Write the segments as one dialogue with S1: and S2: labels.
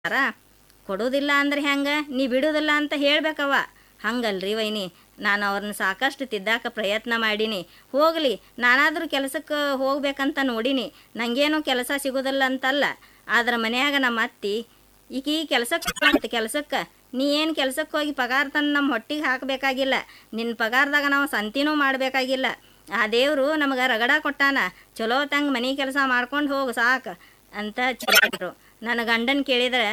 S1: ಅರ ಕೊಡೋದಿಲ್ಲ ಅಂದ್ರೆ ಹೆಂಗೆ ನೀ ಬಿಡೋದಿಲ್ಲ ಅಂತ ಹೇಳ್ಬೇಕವ ಹಂಗಲ್ರಿ ವೈನಿ ನಾನು ಅವ್ರನ್ನ ಸಾಕಷ್ಟು ತಿದ್ದಾಕ ಪ್ರಯತ್ನ ಮಾಡೀನಿ ಹೋಗಲಿ ನಾನಾದರೂ ಕೆಲಸಕ್ಕೆ ಹೋಗ್ಬೇಕಂತ ನೋಡೀನಿ ನನಗೇನು ಕೆಲಸ ಸಿಗೋದಿಲ್ಲ ಅಂತಲ್ಲ ಆದ್ರೆ ಮನ್ಯಾಗ ನಮ್ಮ ಅತ್ತಿ ಈಕಿ ಕೆಲಸಕ್ಕೆ ಕೆಲಸಕ್ಕೆ ನೀ ಏನು ಕೆಲಸಕ್ಕೆ ಹೋಗಿ ಪಗಾರ ತಂದು ನಮ್ಮ ಹೊಟ್ಟಿಗೆ ಹಾಕಬೇಕಾಗಿಲ್ಲ ನಿನ್ನ ಪಗಾರದಾಗ ನಾವು ಸಂತಿನೂ ಮಾಡಬೇಕಾಗಿಲ್ಲ ಆ ದೇವರು ನಮಗೆ ರಗಡ ಕೊಟ್ಟಾನ ಚಲೋ ತಂಗ ಮನೆ ಕೆಲಸ ಮಾಡ್ಕೊಂಡು ಹೋಗು ಸಾಕು ಅಂತ ಹೇಳಿದ್ರು ನನ್ನ ಗಂಡನ ಕೇಳಿದ್ರೆ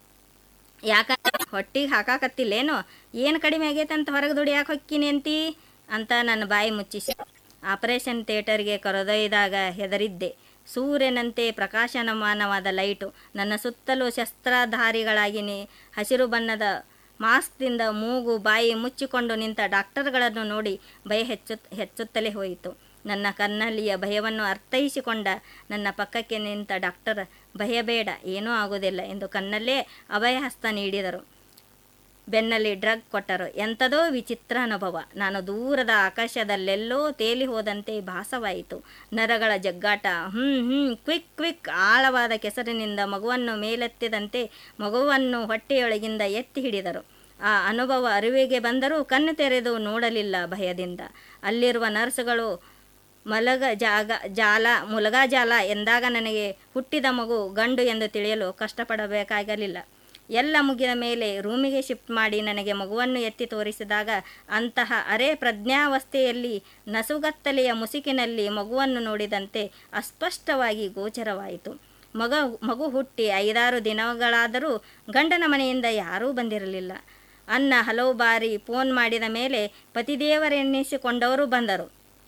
S1: ಯಾಕ ಹೊಟ್ಟಿಗೆ ಹಾಕಾಕತ್ತಿಲ್ಲೇನು ಏನು ಕಡಿಮೆ ಆಗೈತೆ ಅಂತ ಹೊರಗೆ ದುಡಿಯಾಕೆ ಹೊಕ್ಕಿನಿ ಅಂತಿ ಅಂತ ನನ್ನ ಬಾಯಿ ಮುಚ್ಚಿಸಿ ಆಪರೇಷನ್ ಥಿಯೇಟರ್ಗೆ ಕರೆದೊಯ್ದಾಗ ಹೆದರಿದ್ದೆ ಸೂರ್ಯನಂತೆ ಪ್ರಕಾಶಮಾನವಾದ ಲೈಟು ನನ್ನ ಸುತ್ತಲೂ ಶಸ್ತ್ರಧಾರಿಗಳಾಗಿನಿ ಹಸಿರು ಬಣ್ಣದ ಮಾಸ್ಕ್ದಿಂದ ಮೂಗು ಬಾಯಿ ಮುಚ್ಚಿಕೊಂಡು ನಿಂತ ಡಾಕ್ಟರ್ಗಳನ್ನು ನೋಡಿ ಭಯ ಹೆಚ್ಚು ಹೆಚ್ಚುತ್ತಲೇ ಹೋಯಿತು ನನ್ನ ಕನ್ನಲ್ಲಿಯ ಭಯವನ್ನು ಅರ್ಥೈಸಿಕೊಂಡ ನನ್ನ ಪಕ್ಕಕ್ಕೆ ನಿಂತ ಡಾಕ್ಟರ್ ಭಯಬೇಡ ಏನೂ ಆಗುವುದಿಲ್ಲ ಎಂದು ಕಣ್ಣಲ್ಲೇ ಅಭಯಹಸ್ತ ನೀಡಿದರು ಬೆನ್ನಲ್ಲಿ ಡ್ರಗ್ ಕೊಟ್ಟರು ಎಂಥದೋ ವಿಚಿತ್ರ ಅನುಭವ ನಾನು ದೂರದ ಆಕಾಶದಲ್ಲೆಲ್ಲೋ ತೇಲಿ ಹೋದಂತೆ ಭಾಸವಾಯಿತು ನರಗಳ ಜಗ್ಗಾಟ ಹ್ಞೂ ಹ್ಞೂ ಕ್ವಿಕ್ ಕ್ವಿಕ್ ಆಳವಾದ ಕೆಸರಿನಿಂದ ಮಗುವನ್ನು ಮೇಲೆತ್ತಿದಂತೆ ಮಗುವನ್ನು ಹೊಟ್ಟೆಯೊಳಗಿಂದ ಎತ್ತಿ ಹಿಡಿದರು ಆ ಅನುಭವ ಅರಿವಿಗೆ ಬಂದರೂ ಕಣ್ಣು ತೆರೆದು ನೋಡಲಿಲ್ಲ ಭಯದಿಂದ ಅಲ್ಲಿರುವ ನರ್ಸ್ಗಳು ಮಲಗ ಜಾಗ ಜಾಲ ಮುಲಗಾ ಜಾಲ ಎಂದಾಗ ನನಗೆ ಹುಟ್ಟಿದ ಮಗು ಗಂಡು ಎಂದು ತಿಳಿಯಲು ಕಷ್ಟಪಡಬೇಕಾಗಲಿಲ್ಲ ಎಲ್ಲ ಮುಗಿದ ಮೇಲೆ ರೂಮಿಗೆ ಶಿಫ್ಟ್ ಮಾಡಿ ನನಗೆ ಮಗುವನ್ನು ಎತ್ತಿ ತೋರಿಸಿದಾಗ ಅಂತಹ ಅರೆ ಪ್ರಜ್ಞಾವಸ್ಥೆಯಲ್ಲಿ ನಸುಗತ್ತಲೆಯ ಮುಸುಕಿನಲ್ಲಿ ಮಗುವನ್ನು ನೋಡಿದಂತೆ ಅಸ್ಪಷ್ಟವಾಗಿ ಗೋಚರವಾಯಿತು ಮಗ ಮಗು ಹುಟ್ಟಿ ಐದಾರು ದಿನಗಳಾದರೂ ಗಂಡನ ಮನೆಯಿಂದ ಯಾರೂ ಬಂದಿರಲಿಲ್ಲ ಅನ್ನ ಹಲವು ಬಾರಿ ಫೋನ್ ಮಾಡಿದ ಮೇಲೆ ಪತಿದೇವರೆನ್ನಿಸಿಕೊಂಡವರು ಬಂದರು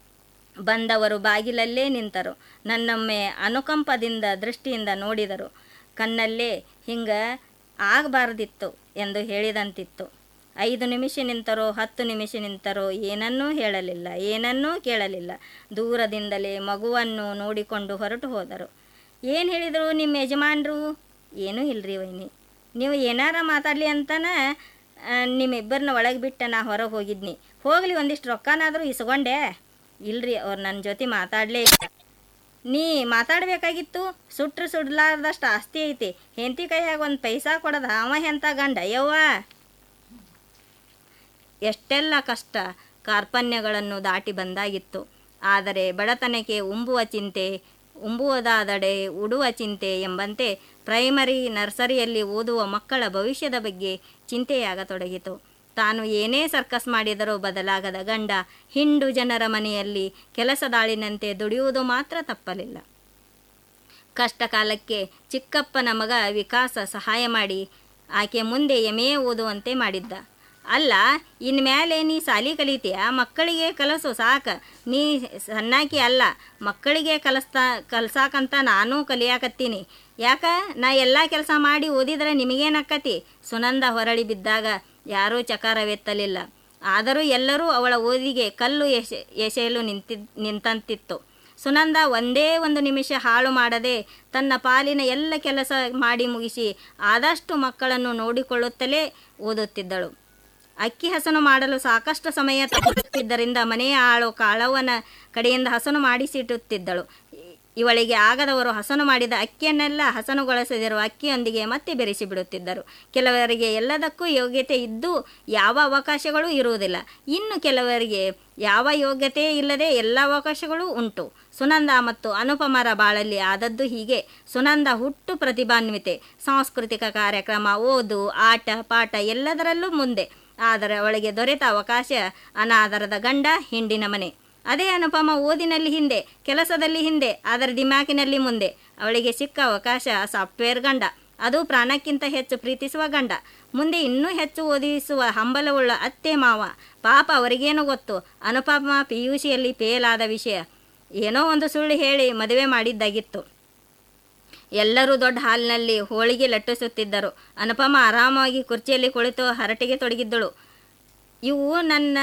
S1: ಬಂದವರು ಬಾಗಿಲಲ್ಲೇ ನಿಂತರು ನನ್ನೊಮ್ಮೆ ಅನುಕಂಪದಿಂದ ದೃಷ್ಟಿಯಿಂದ ನೋಡಿದರು ಕಣ್ಣಲ್ಲೇ ಹಿಂಗ ಆಗಬಾರ್ದಿತ್ತು ಎಂದು ಹೇಳಿದಂತಿತ್ತು ಐದು ನಿಮಿಷ ನಿಂತರೋ ಹತ್ತು ನಿಮಿಷ ನಿಂತರೋ ಏನನ್ನೂ ಹೇಳಲಿಲ್ಲ ಏನನ್ನೂ ಕೇಳಲಿಲ್ಲ ದೂರದಿಂದಲೇ ಮಗುವನ್ನು ನೋಡಿಕೊಂಡು ಹೊರಟು ಹೋದರು ಏನು ಹೇಳಿದರು ನಿಮ್ಮ ಯಜಮಾನರು ಏನೂ ಇಲ್ರಿ ವೈನಿ ನೀವು ಏನಾರ ಮಾತಾಡಲಿ ಅಂತನ ನಿಮ್ಮಿಬ್ಬರನ್ನ ಒಳಗೆ ಬಿಟ್ಟು ನಾ ಹೊರಗೆ ಹೋಗಿದ್ನಿ ಹೋಗಲಿ ಒಂದಿಷ್ಟು ರೊಕ್ಕನಾದರೂ ಇಸ್ಕೊಂಡೆ ಇಲ್ರಿ ಅವ್ರು ನನ್ನ ಜೊತೆ ಮಾತಾಡಲೇ ಇಲ್ಲ ನೀ ಮಾತಾಡಬೇಕಾಗಿತ್ತು ಸುಟ್ರು ಸುಡ್ಲಾರ್ದಷ್ಟು ಆಸ್ತಿ ಐತಿ ಹೆಂಡತಿ ಕೈಯಾಗ ಒಂದು ಪೈಸಾ ಕೊಡದ ಅವ ಎಂಥ ಗಂಡ ಯವ್ವ ಎಷ್ಟೆಲ್ಲ ಕಷ್ಟ ಕಾರ್ಪಣ್ಯಗಳನ್ನು ದಾಟಿ ಬಂದಾಗಿತ್ತು ಆದರೆ ಬಡತನಕ್ಕೆ ಉಂಬುವ ಚಿಂತೆ ಉಂಬುವುದಾದಡೆ ಉಡುವ ಚಿಂತೆ ಎಂಬಂತೆ ಪ್ರೈಮರಿ ನರ್ಸರಿಯಲ್ಲಿ ಓದುವ ಮಕ್ಕಳ ಭವಿಷ್ಯದ ಬಗ್ಗೆ ಚಿಂತೆಯಾಗತೊಡಗಿತು ತಾನು ಏನೇ ಸರ್ಕಸ್ ಮಾಡಿದರೂ ಬದಲಾಗದ ಗಂಡ ಹಿಂಡು ಜನರ ಮನೆಯಲ್ಲಿ ಕೆಲಸದಾಳಿನಂತೆ ದುಡಿಯುವುದು ಮಾತ್ರ ತಪ್ಪಲಿಲ್ಲ ಕಷ್ಟ ಕಾಲಕ್ಕೆ ಚಿಕ್ಕಪ್ಪನ ಮಗ ವಿಕಾಸ ಸಹಾಯ ಮಾಡಿ ಆಕೆ ಮುಂದೆ ಎಮೆ ಓದುವಂತೆ ಮಾಡಿದ್ದ ಅಲ್ಲ ಇನ್ಮೇಲೆ ನೀ ಸಾಲಿ ಕಲಿತೀಯ ಮಕ್ಕಳಿಗೆ ಕಲಸು ಸಾಕ ನೀ ಸಣ್ಣಾಕಿ ಅಲ್ಲ ಮಕ್ಕಳಿಗೆ ಕಲಿಸ್ತಾ ಕಲ್ಸಾಕಂತ ನಾನು ಕಲಿಯಾಕತ್ತೀನಿ ಯಾಕ ನಾ ಎಲ್ಲ ಕೆಲಸ ಮಾಡಿ ಓದಿದ್ರೆ ನಿಮಗೇನಕ್ಕತಿ ಸುನಂದ ಹೊರಳಿ ಬಿದ್ದಾಗ ಯಾರೂ ಚಕಾರವೆತ್ತಲಿಲ್ಲ ಆದರೂ ಎಲ್ಲರೂ ಅವಳ ಓದಿಗೆ ಕಲ್ಲು ಎಸೆ ಎಸೆಯಲು ನಿಂತಿ ನಿಂತಂತಿತ್ತು ಸುನಂದ ಒಂದೇ ಒಂದು ನಿಮಿಷ ಹಾಳು ಮಾಡದೆ ತನ್ನ ಪಾಲಿನ ಎಲ್ಲ ಕೆಲಸ ಮಾಡಿ ಮುಗಿಸಿ ಆದಷ್ಟು ಮಕ್ಕಳನ್ನು ನೋಡಿಕೊಳ್ಳುತ್ತಲೇ ಓದುತ್ತಿದ್ದಳು ಅಕ್ಕಿ ಹಸನು ಮಾಡಲು ಸಾಕಷ್ಟು ಸಮಯ ತಗೊಳ್ಳುತ್ತಿದ್ದರಿಂದ ಮನೆಯ ಆಳು ಕಾಳವನ ಕಡೆಯಿಂದ ಹಸನು ಮಾಡಿಸಿಟ್ಟುತ್ತಿದ್ದಳು ಇವಳಿಗೆ ಆಗದವರು ಹಸನು ಮಾಡಿದ ಅಕ್ಕಿಯನ್ನೆಲ್ಲ ಹಸನುಗೊಳಿಸದಿರುವ ಅಕ್ಕಿಯೊಂದಿಗೆ ಮತ್ತೆ ಬೆರೆಸಿ ಬಿಡುತ್ತಿದ್ದರು ಕೆಲವರಿಗೆ ಎಲ್ಲದಕ್ಕೂ ಯೋಗ್ಯತೆ ಇದ್ದು ಯಾವ ಅವಕಾಶಗಳೂ ಇರುವುದಿಲ್ಲ ಇನ್ನು ಕೆಲವರಿಗೆ ಯಾವ ಯೋಗ್ಯತೆ ಇಲ್ಲದೆ ಎಲ್ಲ ಅವಕಾಶಗಳೂ ಉಂಟು ಸುನಂದ ಮತ್ತು ಅನುಪಮರ ಬಾಳಲ್ಲಿ ಆದದ್ದು ಹೀಗೆ ಸುನಂದ ಹುಟ್ಟು ಪ್ರತಿಭಾನ್ವಿತೆ ಸಾಂಸ್ಕೃತಿಕ ಕಾರ್ಯಕ್ರಮ ಓದು ಆಟ ಪಾಠ ಎಲ್ಲದರಲ್ಲೂ ಮುಂದೆ ಆದರೆ ಅವಳಿಗೆ ದೊರೆತ ಅವಕಾಶ ಅನಾದರದ ಗಂಡ ಹಿಂಡಿನ ಮನೆ ಅದೇ ಅನುಪಮ ಓದಿನಲ್ಲಿ ಹಿಂದೆ ಕೆಲಸದಲ್ಲಿ ಹಿಂದೆ ಅದರ ದಿಮಾಕಿನಲ್ಲಿ ಮುಂದೆ ಅವಳಿಗೆ ಸಿಕ್ಕ ಅವಕಾಶ ಸಾಫ್ಟ್ವೇರ್ ಗಂಡ ಅದು ಪ್ರಾಣಕ್ಕಿಂತ ಹೆಚ್ಚು ಪ್ರೀತಿಸುವ ಗಂಡ ಮುಂದೆ ಇನ್ನೂ ಹೆಚ್ಚು ಓದಿಸುವ ಹಂಬಲವುಳ್ಳ ಅತ್ತೆ ಮಾವ ಪಾಪ ಅವರಿಗೇನು ಗೊತ್ತು ಅನುಪಮ ಪಿ ಯು ಸಿಯಲ್ಲಿ ಫೇಲ್ ಆದ ವಿಷಯ ಏನೋ ಒಂದು ಸುಳ್ಳು ಹೇಳಿ ಮದುವೆ ಮಾಡಿದ್ದಾಗಿತ್ತು ಎಲ್ಲರೂ ದೊಡ್ಡ ಹಾಲಿನಲ್ಲಿ ಹೋಳಿಗೆ ಲಟ್ಟಿಸುತ್ತಿದ್ದರು ಅನುಪಮ ಆರಾಮಾಗಿ ಕುರ್ಚಿಯಲ್ಲಿ ಕುಳಿತು ಹರಟೆಗೆ ತೊಡಗಿದ್ದಳು ಇವು ನನ್ನ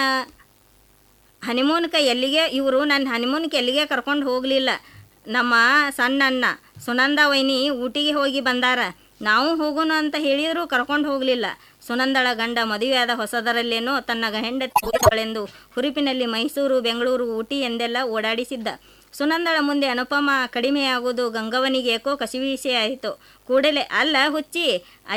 S1: ಹನಿಮೂನ್ಗೆ ಎಲ್ಲಿಗೆ ಇವರು ನನ್ನ ಹನಿಮೂನ್ಗೆ ಎಲ್ಲಿಗೆ ಕರ್ಕೊಂಡು ಹೋಗಲಿಲ್ಲ ನಮ್ಮ ಸಣ್ಣಣ್ಣ ಸುನಂದ ವೈನಿ ಊಟಿಗೆ ಹೋಗಿ ಬಂದಾರ ನಾವು ಹೋಗೋಣ ಅಂತ ಹೇಳಿದರೂ ಕರ್ಕೊಂಡು ಹೋಗಲಿಲ್ಲ ಸುನಂದಳ ಗಂಡ ಮದುವೆಯಾದ ಹೊಸದರಲ್ಲೇನೋ ತನ್ನ ಹೆಂಡತಿ ಹುರಿಪಿನಲ್ಲಿ ಮೈಸೂರು ಬೆಂಗಳೂರು ಊಟಿ ಎಂದೆಲ್ಲ ಓಡಾಡಿಸಿದ್ದ ಸುನಂದಳ ಮುಂದೆ ಅನುಪಮ ಕಡಿಮೆಯಾಗುವುದು ಗಂಗವನಿಗೆ ಏಕೋ ಕಸಿವಿಸಿ ಆಯಿತು ಕೂಡಲೇ ಅಲ್ಲ ಹುಚ್ಚಿ